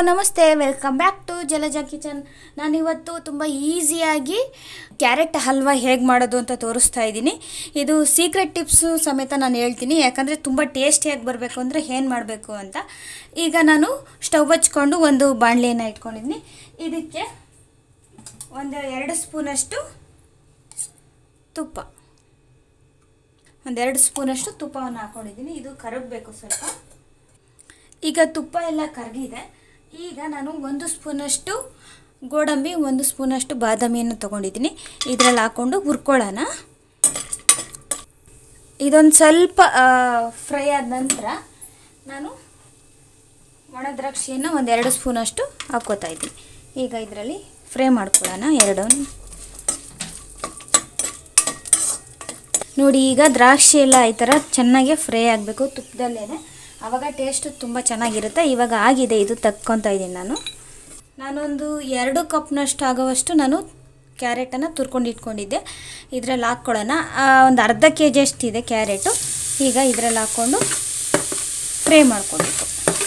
ನಮಸ್ತೆ welcome back to Jalaja kitchen ನಾನಿವತ್ತು ತುಂಬ ಈಸಿಯಾಗಿ ಕ್ಯಾರೆಟ್ ಹಲ್ವಾ ಹೇಗೆ ಮಾಡೋದು ಅಂತ ತೋರಿಸ್ತಾ ಇದ್ದೀನಿ ಇದು ಸೀಕ್ರೆಟ್ ಟಿಪ್ಸು ಸಮೇತ ನಾನು ಹೇಳ್ತೀನಿ ಯಾಕಂದರೆ ತುಂಬ ಟೇಸ್ಟಿಯಾಗಿ ಬರಬೇಕು ಅಂದರೆ ಏನು ಮಾಡಬೇಕು ಅಂತ ಈಗ ನಾನು ಸ್ಟವ್ ಹಚ್ಕೊಂಡು ಒಂದು ಬಾಣಲೆಯನ್ನು ಇಟ್ಕೊಂಡಿದ್ದೀನಿ ಇದಕ್ಕೆ ಒಂದು ಎರಡು ಸ್ಪೂನಷ್ಟು ತುಪ್ಪ ಒಂದೆರಡು ಸ್ಪೂನಷ್ಟು ತುಪ್ಪವನ್ನು ಹಾಕ್ಕೊಂಡಿದ್ದೀನಿ ಇದು ಕರಗಬೇಕು ಸ್ವಲ್ಪ ಈಗ ತುಪ್ಪ ಎಲ್ಲ ಕರಗಿದೆ ಈಗ ನಾನು ಒಂದು ಸ್ಪೂನಷ್ಟು ಗೋಡಂಬಿ ಒಂದು ಸ್ಪೂನಷ್ಟು ಬಾದಾಮಿಯನ್ನು ತೊಗೊಂಡಿದ್ದೀನಿ ಇದರಲ್ಲಿ ಹಾಕ್ಕೊಂಡು ಹುರ್ಕೊಳ್ಳೋಣ ಇದೊಂದು ಸ್ವಲ್ಪ ಫ್ರೈ ಆದ ನಂತರ ನಾನು ಒಣ ದ್ರಾಕ್ಷಿಯನ್ನು ಒಂದೆರಡು ಸ್ಪೂನಷ್ಟು ಹಾಕ್ಕೋತಾ ಇದ್ದೀನಿ ಈಗ ಇದರಲ್ಲಿ ಫ್ರೈ ಮಾಡ್ಕೊಳ್ಳೋಣ ಎರಡು ನೋಡಿ ಈಗ ದ್ರಾಕ್ಷಿ ಎಲ್ಲ ಈ ಥರ ಚೆನ್ನಾಗಿ ಫ್ರೈ ಆಗಬೇಕು ತುಪ್ಪದಲ್ಲೇ ಆವಾಗ ಟೇಸ್ಟು ತುಂಬ ಚೆನ್ನಾಗಿರುತ್ತೆ ಇವಾಗ ಆಗಿದೆ ಇದು ತಕ್ಕೊತಾ ಇದ್ದೀನಿ ನಾನು ನಾನೊಂದು ಎರಡು ಕಪ್ನಷ್ಟು ಆಗೋವಷ್ಟು ನಾನು ಕ್ಯಾರೆಟನ್ನು ತುರ್ಕೊಂಡು ಇಟ್ಕೊಂಡಿದ್ದೆ ಇದರಲ್ಲಿ ಹಾಕ್ಕೊಳ್ಳೋಣ ಒಂದು ಅರ್ಧ ಕೆ ಜಿ ಅಷ್ಟಿದೆ ಕ್ಯಾರೆಟು ಈಗ ಇದರಲ್ಲಿ ಹಾಕ್ಕೊಂಡು ಫ್ರೈ ಮಾಡ್ಕೊಬೇಕು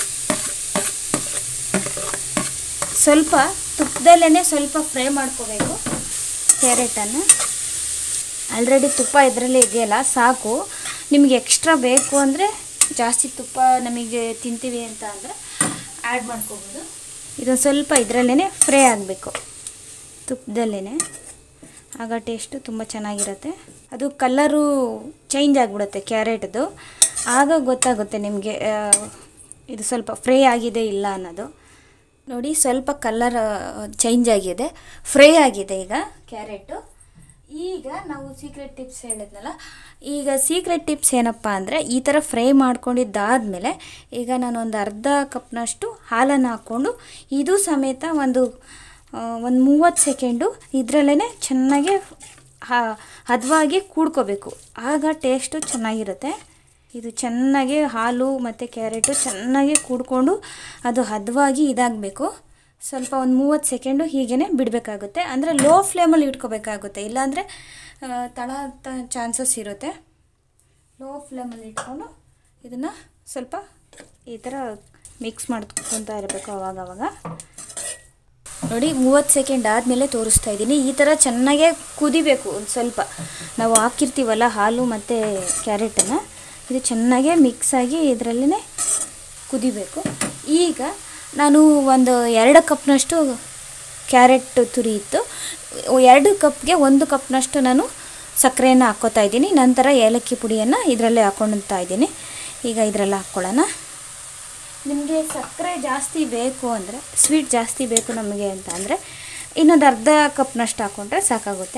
ಸ್ವಲ್ಪ ತುಪ್ಪದಲ್ಲೇ ಸ್ವಲ್ಪ ಫ್ರೈ ಮಾಡ್ಕೋಬೇಕು ಕ್ಯಾರೆಟನ್ನು ಆಲ್ರೆಡಿ ತುಪ್ಪ ಇದರಲ್ಲೇ ಇದೆಯಲ್ಲ ಸಾಕು ನಿಮಗೆ ಎಕ್ಸ್ಟ್ರಾ ಬೇಕು ಅಂದರೆ ಜಾಸ್ತಿ ತುಪ್ಪ ನಮಗೆ ತಿಂತೀವಿ ಅಂತ ಅಂದರೆ ಆ್ಯಡ್ ಮಾಡ್ಕೋಬೋದು ಇದೊಂದು ಸ್ವಲ್ಪ ಇದರಲ್ಲೇ ಫ್ರೈ ಆಗಬೇಕು ತುಪ್ಪದಲ್ಲೇ ಆಗ ಟೇಸ್ಟು ತುಂಬ ಚೆನ್ನಾಗಿರುತ್ತೆ ಅದು ಕಲ್ಲರು ಚೇಂಜ್ ಆಗಿಬಿಡುತ್ತೆ ಕ್ಯಾರೆಟ್ದು ಆಗ ಗೊತ್ತಾಗುತ್ತೆ ನಿಮಗೆ ಇದು ಸ್ವಲ್ಪ ಫ್ರೈ ಆಗಿದೆ ಇಲ್ಲ ಅನ್ನೋದು ನೋಡಿ ಸ್ವಲ್ಪ ಕಲರ್ ಚೇಂಜ್ ಆಗಿದೆ ಫ್ರೈ ಆಗಿದೆ ಈಗ ಕ್ಯಾರೆಟು ಈಗ ನಾವು ಸೀಕ್ರೆಟ್ ಟಿಪ್ಸ್ ಹೇಳಿದ್ನಲ್ಲ ಈಗ ಸೀಕ್ರೆಟ್ ಟಿಪ್ಸ್ ಏನಪ್ಪ ಅಂದರೆ ಈ ಥರ ಫ್ರೈ ಮಾಡ್ಕೊಂಡಿದ್ದಾದಮೇಲೆ ಈಗ ನಾನು ಒಂದು ಅರ್ಧ ಕಪ್ನಷ್ಟು ಹಾಲನ್ನು ಹಾಕ್ಕೊಂಡು ಇದು ಸಮೇತ ಒಂದು ಒಂದು ಮೂವತ್ತು ಸೆಕೆಂಡು ಇದರಲ್ಲೇ ಚೆನ್ನಾಗಿ ಹದವಾಗಿ ಕೂಡ್ಕೋಬೇಕು ಆಗ ಟೇಸ್ಟು ಚೆನ್ನಾಗಿರುತ್ತೆ ಇದು ಚೆನ್ನಾಗಿ ಹಾಲು ಮತ್ತು ಕ್ಯಾರೆಟು ಚೆನ್ನಾಗಿ ಕೂಡ್ಕೊಂಡು ಅದು ಹದವಾಗಿ ಇದಾಗಬೇಕು ಸ್ವಲ್ಪ ಒಂದು ಮೂವತ್ತು ಸೆಕೆಂಡು ಹೀಗೇ ಬಿಡಬೇಕಾಗುತ್ತೆ ಅಂದರೆ ಲೋ ಫ್ಲೇಮಲ್ಲಿ ಇಟ್ಕೋಬೇಕಾಗುತ್ತೆ ಇಲ್ಲಾಂದರೆ ತಳ ಚಾನ್ಸಸ್ ಇರುತ್ತೆ ಲೋ ಫ್ಲೇಮಲ್ಲಿ ಇಟ್ಕೊಂಡು ಇದನ್ನು ಸ್ವಲ್ಪ ಈ ಥರ ಮಿಕ್ಸ್ ಮಾಡ್ಕೊತಾ ಇರಬೇಕು ಅವಾಗವಾಗ ನೋಡಿ ಮೂವತ್ತು ಸೆಕೆಂಡ್ ಆದಮೇಲೆ ತೋರಿಸ್ತಾ ಇದ್ದೀನಿ ಈ ಥರ ಚೆನ್ನಾಗೇ ಕುದಿಬೇಕು ಒಂದು ಸ್ವಲ್ಪ ನಾವು ಹಾಕಿರ್ತೀವಲ್ಲ ಹಾಲು ಮತ್ತು ಕ್ಯಾರೆಟನ್ನು ಇದು ಚೆನ್ನಾಗೇ ಮಿಕ್ಸಾಗಿ ಇದರಲ್ಲೇ ಕುದಿಬೇಕು ಈಗ ನಾನು ಒಂದು ಎರಡು ಕಪ್ನಷ್ಟು ಕ್ಯಾರೆಟ್ ತುರಿ ಇತ್ತು ಎರಡು ಕಪ್ಗೆ ಒಂದು ಕಪ್ನಷ್ಟು ನಾನು ಸಕ್ಕರೆಯನ್ನು ಹಾಕ್ಕೋತಾ ಇದ್ದೀನಿ ನಂತರ ಏಲಕ್ಕಿ ಪುಡಿಯನ್ನು ಇದರಲ್ಲೇ ಹಾಕ್ಕೊಳ್ತಾ ಇದ್ದೀನಿ ಈಗ ಇದರಲ್ಲಿ ಹಾಕ್ಕೊಳ್ಳೋಣ ನಿಮಗೆ ಸಕ್ಕರೆ ಜಾಸ್ತಿ ಬೇಕು ಅಂದರೆ ಸ್ವೀಟ್ ಜಾಸ್ತಿ ಬೇಕು ನಮಗೆ ಅಂತ ಅಂದರೆ ಇನ್ನೊಂದು ಅರ್ಧ ಕಪ್ನಷ್ಟು ಹಾಕ್ಕೊಂಡ್ರೆ ಸಾಕಾಗುತ್ತೆ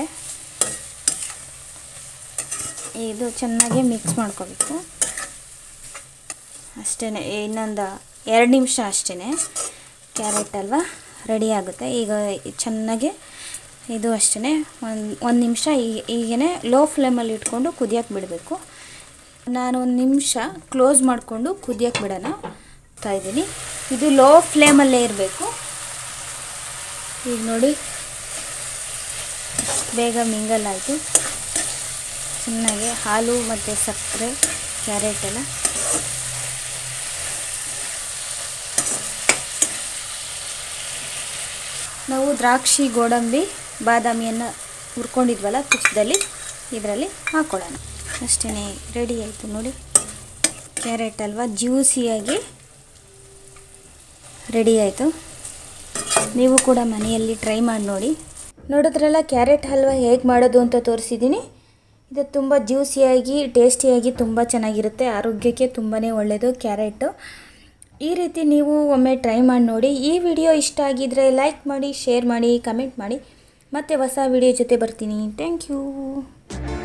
ಇದು ಚೆನ್ನಾಗಿ ಮಿಕ್ಸ್ ಮಾಡ್ಕೋಬೇಕು ಅಷ್ಟೇ ಇನ್ನೊಂದು ಎರಡು ನಿಮಿಷ ಅಷ್ಟೇ ಕ್ಯಾರೆಟ್ ಅಲ್ವಾ ರೆಡಿ ಆಗುತ್ತೆ ಈಗ ಚೆನ್ನಾಗಿ ಇದು ಅಷ್ಟೇ ಒಂದು ಒಂದು ನಿಮಿಷ ಈಗೇ ಲೋ ಫ್ಲೇಮಲ್ಲಿ ಇಟ್ಕೊಂಡು ಕುದಿಯೋಕ್ಕೆ ಬಿಡಬೇಕು ನಾನು ಒಂದು ನಿಮಿಷ ಕ್ಲೋಸ್ ಮಾಡಿಕೊಂಡು ಕುದಿಯೋಕ್ಕೆ ಬಿಡೋಣ ಇದ್ದೀನಿ ಇದು ಲೋ ಫ್ಲೇಮಲ್ಲೇ ಇರಬೇಕು ಈಗ ನೋಡಿ ಬೇಗ ಮಿಂಗಲ್ ಆಯಿತು ಚೆನ್ನಾಗಿ ಹಾಲು ಮತ್ತು ಸಕ್ಕರೆ ಕ್ಯಾರೆಟ್ ಎಲ್ಲ ನಾವು ದ್ರಾಕ್ಷಿ ಗೋಡಂಬಿ ಬಾದಾಮಿಯನ್ನು ಹುರ್ಕೊಂಡಿದ್ವಲ್ಲ ತುಪ್ಪದಲ್ಲಿ ಇದರಲ್ಲಿ ಹಾಕ್ಕೊಳ್ಳೋಣ ಅಷ್ಟೇ ರೆಡಿ ಆಯಿತು ನೋಡಿ ಕ್ಯಾರೆಟ್ ಅಲ್ವಾ ಜ್ಯೂಸಿಯಾಗಿ ರೆಡಿ ಆಯಿತು ನೀವು ಕೂಡ ಮನೆಯಲ್ಲಿ ಟ್ರೈ ಮಾಡಿ ನೋಡಿ ನೋಡಿದ್ರಲ್ಲ ಕ್ಯಾರೆಟ್ ಹಲ್ವ ಹೇಗೆ ಮಾಡೋದು ಅಂತ ತೋರಿಸಿದ್ದೀನಿ ಇದು ತುಂಬ ಜ್ಯೂಸಿಯಾಗಿ ಟೇಸ್ಟಿಯಾಗಿ ತುಂಬ ಚೆನ್ನಾಗಿರುತ್ತೆ ಆರೋಗ್ಯಕ್ಕೆ ತುಂಬಾ ಒಳ್ಳೆಯದು ಕ್ಯಾರೆಟು ಈ ರೀತಿ ನೀವು ಒಮ್ಮೆ ಟ್ರೈ ಮಾಡಿ ನೋಡಿ ಈ ವಿಡಿಯೋ ಇಷ್ಟ ಆಗಿದ್ದರೆ ಲೈಕ್ ಮಾಡಿ ಶೇರ್ ಮಾಡಿ ಕಮೆಂಟ್ ಮಾಡಿ ಮತ್ತೆ ಹೊಸ ವಿಡಿಯೋ ಜೊತೆ ಬರ್ತೀನಿ ಥ್ಯಾಂಕ್ ಯು